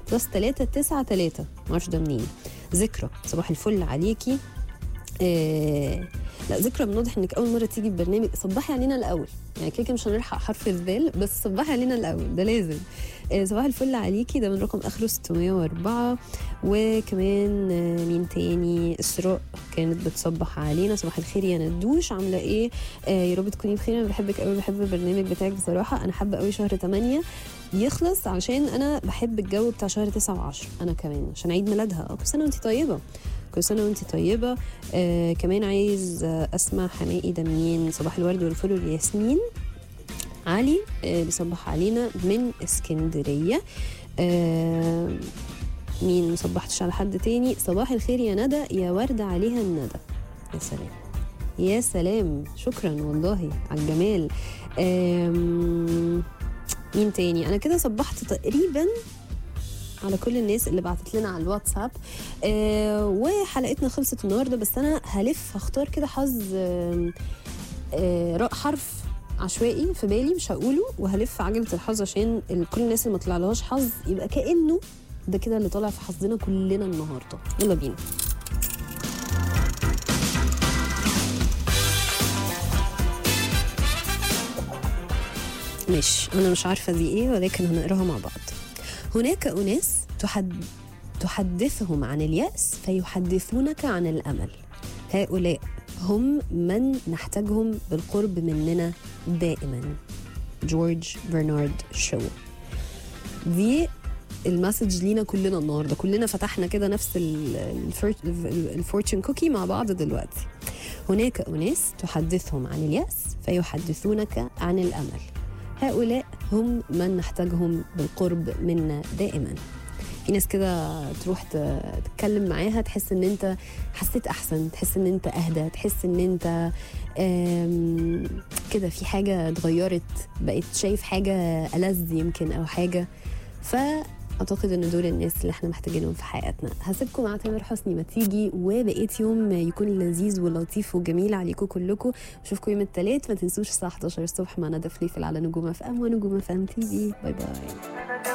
بلس 3 9 3 معرفش ده منين ذكرى صباح الفل عليكي آه لا ذكرى من واضح انك اول مره تيجي البرنامج صبحي علينا الاول يعني كده كده مش هنلحق حرف الذال بس صبحي علينا الاول ده لازم آه صباح الفل عليكي ده من رقم اخره 604 وكمان آه مين تاني اسراء كانت بتصبح علينا صباح الخير يا ندوش عامله ايه آه يا رب تكوني بخير انا بحبك قوي بحب البرنامج بتاعك بصراحه انا حابه قوي شهر 8 يخلص عشان انا بحب الجو بتاع شهر 9 و10 انا كمان عشان عيد ميلادها اه كل سنه وانت طيبه كل سنه وانت طيبه آه كمان عايز آه اسمع حمائي ده منين صباح الورد والفل والياسمين علي آه بيصبح علينا من اسكندريه آه مين مصبحتش على حد تاني صباح الخير يا ندى يا ورده عليها الندى يا سلام يا سلام شكرا والله على الجمال آم، مين تاني انا كده صبحت تقريبا على كل الناس اللي بعتت لنا على الواتساب آه وحلقتنا خلصت النهارده بس انا هلف هختار كده حظ آه آه حرف عشوائي في بالي مش هقوله وهلف عجله الحظ عشان ال- كل الناس اللي ما طلعلهاش حظ يبقى كانه ده كده اللي طالع في حظنا كلنا النهارده يلا بينا ماشي انا مش عارفه دي ايه ولكن هنقراها مع بعض هناك اناس تحد تحدثهم عن الياس فيحدثونك عن الامل هؤلاء هم من نحتاجهم بالقرب مننا دائما جورج برنارد شو دي المسج لينا كلنا النهارده كلنا فتحنا كده نفس الفورتشن كوكي مع بعض دلوقتي هناك اناس تحدثهم عن الياس فيحدثونك عن الامل هؤلاء هم من نحتاجهم بالقرب منا دائما في ناس كده تروح ت- تتكلم معاها تحس ان انت حسيت احسن تحس ان انت اهدى تحس ان انت آم، كده في حاجه اتغيرت بقيت شايف حاجه ألذ يمكن او حاجه فاعتقد ان دول الناس اللي احنا محتاجينهم في حياتنا هسيبكم مع تامر حسني ما تيجي وبقيت يوم يكون لذيذ ولطيف وجميل عليكم كلكم اشوفكم يوم الثلاث ما تنسوش الساعه 11 الصبح مع ندى فليفل على نجوم اف ام ونجوم اف ام تي في باي باي